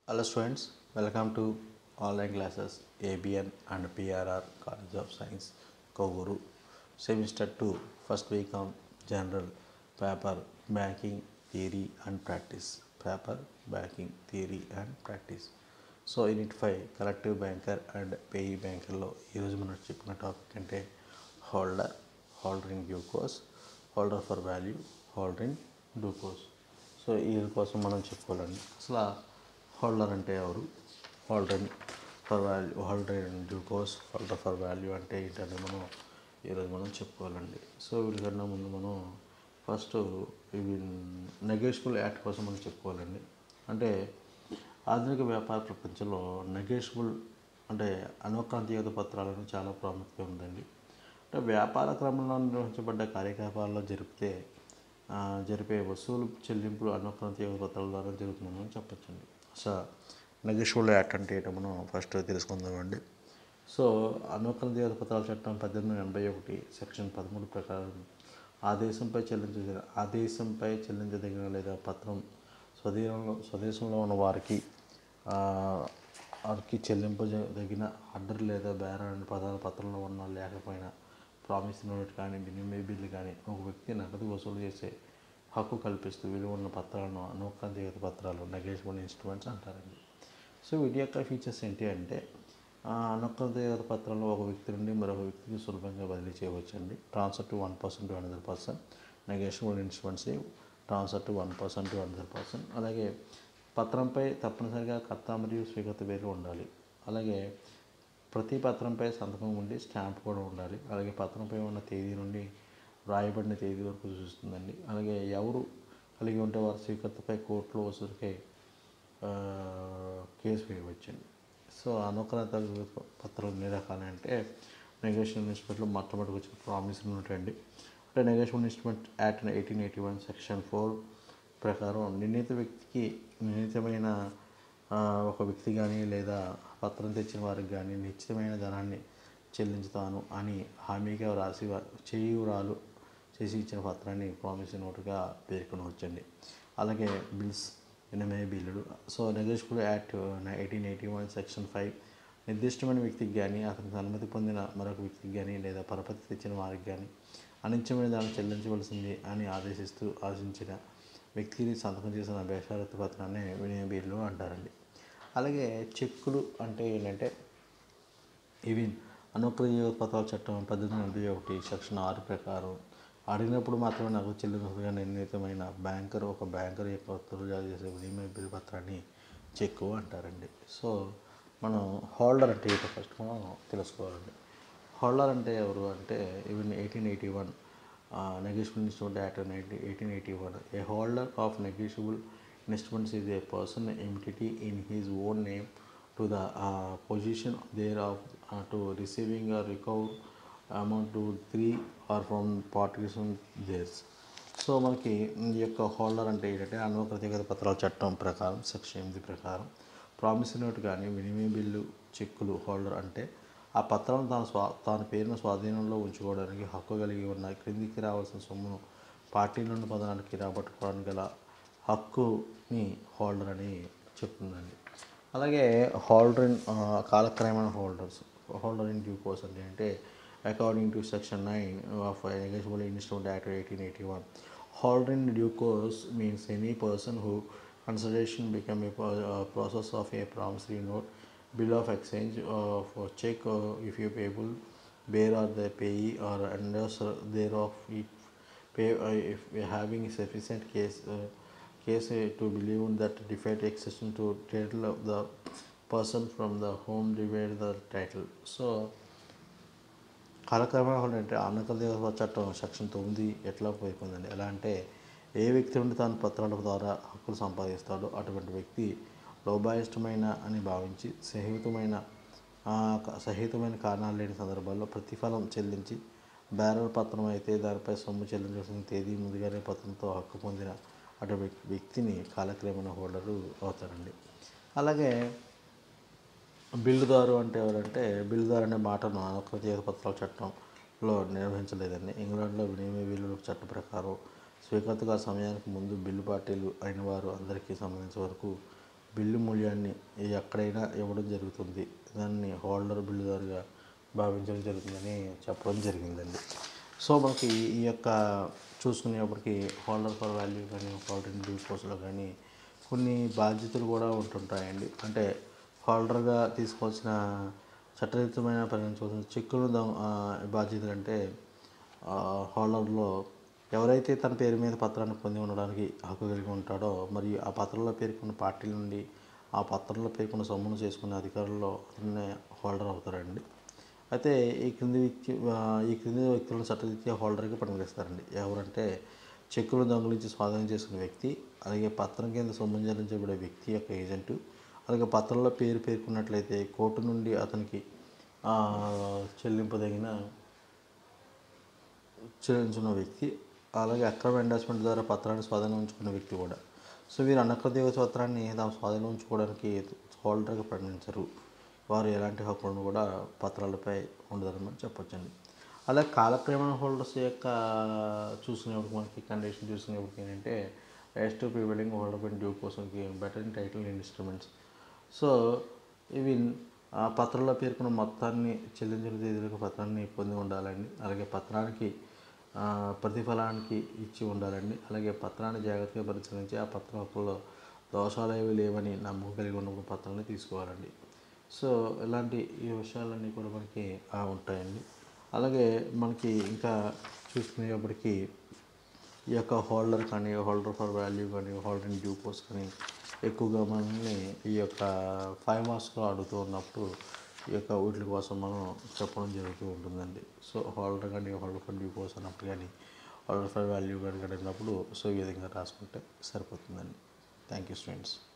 Hello students, welcome to online classes ABN and PRR College of Science, Koguru. Semester 2, first week of General Paper Banking Theory and Practice. Paper Banking Theory and Practice. So unit five collective banker and payee బ్యాంకర్లో ఈరోజు మనం చెప్పిన topic అంటే holder holder in due course holder for value holder in due course so ఈ కోసం మనం చెప్పుకోవాలండి అసలు హోల్డర్ అంటే ఎవరు holder in for value holder in due course holder for value అంటే ఏంటంటే మనం ఈరోజు మనం చెప్పుకోవాలండి సో వీటికన్నా ముందు మనం ఫస్ట్ ఇవి నెగోషియబుల్ యాక్ట్ కోసం మనం చెప్పుకోవాలండి అంటే ఆధునిక వ్యాపార ప్రపంచంలో నెగోషియబుల్ అంటే అనుక్రాంతియుత పత్రాలను చాలా ప్రాముఖ్యత ఉందండి అంటే వ్యాపార క్రమంలో నిర్వహించబడ్డ కార్యకలాపాల్లో జరిపితే ఆ, జరిపే వసూలు చెల్లింపులు అనుక్రాంతియుత పత్రాల ద్వారా జరుగుతుందని చెప్పచ్చండి సో నెగోషియబుల్ యాక్ట్ అంటే ఏంటో మనం ఫస్ట్ తెలుసుకుందామండి సో అనుక్రాంతియుత పత్రాల చట్టం పద్దెనిమిది వందల ఎనభై ఒకటి సెక్షన్ పదమూడు ప్రకారం ఆదేశంపై చెల్లించదగిన ఆదేశంపై చెల్లించదగిన లేదా పత్రం స్వదేశంలో స్వదేశంలో ఉన్న వారికి ఆ, వారికి చెల్లింపదగిన ఆర్డర్ లేదా బేరం అనే పదాల పత్రంలో ఉన్న లేకపోయినా ప్రామిస్ నోట్ కానీ వినిమయ బిల్లు కానీ ఒక వ్యక్తి నగదు వసూలు చేసే హక్కు కల్పిస్తూ విలువ ఉన్న పత్రాలను అనుక్రాంతిగత పత్రాలు నెగేషబుల్ ఇన్స్ట్రుమెంట్స్ అంటారండి సో వీటి యొక్క ఫీచర్స్ ఏంటి అంటే అనుక్రాంతిగత పత్రాలు ఒక వ్యక్తి నుండి మరొక వ్యక్తికి సులభంగా బదిలీ చేయవచ్చండి transfer to one percent to hundred percent negotiable instruments transfer to one percent to hundred percent అలాగే పత్రంపై తప్పనిసరిగా కర్త మరియు స్వీకర్త పేర్లు ఉండాలి అలాగే ప్రతి పత్రంపై సంతకం ఉండి స్టాంప్ కూడా ఉండాలి అలాగే పత్రంపై ఉన్న తేదీ నుండి వ్రాయబడిన తేదీ వరకు సూచిస్తుందండి అలాగే ఎవరు కలిగి ఉంటే వారి స్వీకర్తపై కోర్టులో వసూలుకై ఆ, కేసు వేయవచ్చండి సో అనుకరణ పత్రాలు ఎన్ని రకాలు అంటే నెగోషియల్ ఇన్స్ట్రుమెంట్లో మొట్టమొదటి వచ్చిన ప్రామిస్ ఉంటాయండి అంటే negotiable instrument act eighteen eighty one section four ప్రకారం నిర్ణీత వ్యక్తికి నిర్ణీతమైన ఆ, ఒక వ్యక్తి కానీ లేదా పత్రం తెచ్చిన వారికి కానీ నిశ్చితమైన ధనాన్ని చెల్లించుతాను అని హామీగా రాసి చేయురాలు చేసి ఇచ్చిన పత్రాన్ని ప్రామిస్ నోటుగా పేర్కొనవచ్చండి అలాగే బిల్స్ వినిమయ బిల్లులు so negotiable act eighteen eighty one section five నిర్దిష్టమైన వ్యక్తికి కానీ అతనికి అనుమతి పొందిన మరొక వ్యక్తికి కానీ లేదా పరపతి తెచ్చిన వారికి కానీ అనిత్యమైన దాన్ని చెల్లించవలసింది అని ఆదేశిస్తూ ఆశించిన వ్యక్తిని సంతకం చేసిన బేషరతు పత్రాన్ని వినియోగ బిల్లు అంటారండి అలాగే చెక్కులు అంటే ఏంటంటే ఇవి అనుప్రయోగ పత్రాల చట్టం పద్దెనిమిది వందల ఎనభై ఒకటి సెక్షన్ ఆరు ప్రకారం అడిగినప్పుడు మాత్రమే నాకు చెల్లింపుగా నిర్ణీతమైన బ్యాంకర్ ఒక బ్యాంకర్ యొక్క ఉత్తర్వులు జారీ చేసే వినిమయ బిల్ పత్రాన్ని చెక్కు అంటారండి సో మనం హోల్డర్ అంటే ఏంటో ఫస్ట్ మనం తెలుసుకోవాలండి హోల్డర్ అంటే ఎవరు అంటే even eighteen eighty one negotiable instrument act eighteen eighty one a holder of negotiable instruments is a person entity in his own name to the position there of to receiving or recover amount to three or from partition theirs so మనకి ఈ యొక్క holder అంటే ఏంటంటే అనుమతిగత పత్రాల చట్టం ప్రకారం section ఎనిమిది ప్రకారం ప్రామిసరీ నోట్ కానీ వినిమయ బిల్లు చెక్కులు హోల్డర్ అంటే ఆ పత్రాలను తాను స్వా తాన పేరును స్వాధీనంలో ఉంచుకోవడానికి హక్కు కలిగి ఉన్న క్రిందికి రావాల్సిన సొమ్మును పార్టీ నుండి పొందడానికి రాబట్టుకోవడానికి గల హక్కుని హోల్డర్ అని చెప్తుందండి అలాగే హోల్డర్ ఇన్ కాలక్రమేణ holders holder in due course అంటే అంటే according to section nine of negotiable instrument act eighteen eighty one holder in due course means any person who consideration become a process of a promissory note bill of exchange of cheque if you payable bearer or the payee or endorsee there of if pay uh, if we are having sufficient case uh, case uh, to believe that defect exists to title of the person from the whom divide the title so కాలక్రమేణా అంటే ఆనకల చట్టం section తొమ్మిది ఎట్లా పేర్కొందండి ఎలా అంటే ఏ వ్యక్తి నుండి తాను పత్రాల ద్వారా హక్కులు సంపాదిస్తాడో అటువంటి వ్యక్తి లోభాయిష్టమైన అని భావించి సహితమైన ఆ, క- సహితమైన కారణాలు లేని సందర్భాల్లో ప్రతిఫలం చెల్లించి బ్యారర్ పత్రం అయితే దానిపై సొమ్ము చెల్లించాల్సిన తేదీ ముందుగానే పత్రంతో హక్కు పొందిన అటు వ్యక్- వ్యక్తిని కాలక్రమేణ హోల్డరు అవుతారండి అలాగే బిల్లుదారు అంటే ఎవరంటే బిల్లుదారు అనే మాటను ప్రత్యేక పత్రాల చట్టంలో నిర్వహించలేదండి ఇంగ్లాండ్లో వినిమయ బిల్లుల చట్టం ప్రకారం స్వీకర్తగా సమయానికి ముందు బిల్లు పార్టీలు అయిన వారు అందరికీ సంబంధించిన వరకు బిల్లు మూల్యాన్ని ఎక్కడైనా ఇవ్వడం జరుగుతుంది దాన్ని హోల్డర్ బిల్లుదారుగా భావించడం జరుగుతుందని చెప్పడం జరిగిందండి సో మనకి ఈ యొక్క చూసుకునేప్పటికి హోల్డర్ ఫర్ వాల్యూ కానీ హోల్డర్ ఇన్ డ్యూ కోర్సులో కానీ కొన్ని బాధ్యతలు కూడా ఉంటుంటాయండి అంటే హోల్డర్గా తీసుకోవాల్సిన చట్టరీతమైన పరిగణించవలసిన చెక్కులు దా- ఆ, బాధ్యతలు అంటే ఆ, హోల్డర్లో ఎవరైతే తన పేరు మీద పత్రాన్ని పొంది ఉండడానికి హక్కు కలిగి ఉంటాడో మరియు ఆ పత్రంలో పేర్కొన్న పార్టీల నుండి ఆ పత్రంలో పేర్కొన్న సొమ్మును చేసుకునే అధికారుల్లో అతన్నే హోల్డర్ అవుతారండి అయితే ఈ క్రింది వ్యక్తి ఆ, ఈ క్రింది వ్యక్తులను చట్టరీత్యా హోల్డర్గా పరిగణిస్తారండి ఎవరంటే చెక్కులు దొంగలించి స్వాధీనం చేసుకునే వ్యక్తి అలాగే పత్రం కింద సొమ్ము చెల్లించబడే వ్యక్తి యొక్క ఏజెంటు అలాగే పత్రంలో పేరు పేర్కొన్నట్లయితే కోర్టు నుండి అతనికి ఆ, చెల్లింపదగిన చెల్లించిన వ్యక్తి అలాగే అక్రమ ఎండార్స్మెంట్ ద్వారా పత్రాన్ని స్వాధీనం ఉంచుకున్న వ్యక్తి కూడా సో వీరు అనకృత పత్రాన్ని తమ స్వాధీనం ఉంచుకోవడానికి హోల్డర్గా పరిగణించరు వారు ఎలాంటి హక్కులను కూడా పత్రాలపై ఉండదని మనం చెప్పొచ్చండి అలాగే కాలక్రమేణ హోల్డర్స్ యొక్క చూసుకునేప్పుడు మనకి కండిషన్ చూసుకునేప్పటికి ఏంటంటే rise to prevailing holder pen due కోసం బెటర్ టైటిల్ ఇన్స్ట్రుమెంట్స్ సో ఇవి ఆ పత్రంలో పేర్కొన్న మొత్తాన్ని చెల్లించిన తేదీలకు పత్రాన్ని పొంది ఉండాలండి అలాగే పత్రానికి ఆ, ప్రతిఫలానికి ఇచ్చి ఉండాలండి అలాగే పత్రాన్ని జాగ్రత్తగా పరిశీలించి ఆ పత్రం హక్కుల్లో దోషాలు ఏవి లేవని నమ్మకం కలిగి ఉన్నప్పుడు పత్రాన్ని తీసుకోవాలండి సో ఇలాంటి ఈ విషయాలన్నీ కూడా మనకి ఆ, ఉంటాయండి అలాగే మనకి ఇంకా చూసుకునేటప్పటికి ఈ యొక్క హోల్డర్ కానీ హోల్డర్ ఫర్ వాల్యూ కానీ హోల్డర్ ఇన్ డ్యూ కోర్స్ కానీ ఎక్కువగా మనల్ని ఈ యొక్క ఫైవ్ మార్క్స్లో అడుగుతూ ఉన్నప్పుడు ఈ యొక్క వీటి కోసం మనం చెప్పడం జరుగుతూ ఉంటుందండి సో హోల్డర్ కానీ హోల్డర్ ఫర్ డ్యూ కోర్స్ అన్నప్పుడు కానీ హోల్డర్ ఫర్ వాల్యూ కానీ అడిగినప్పుడు సో ఈ విధంగా రాసుకుంటే సరిపోతుందండి థ్యాంక్ యూ స్టూడెంట్స్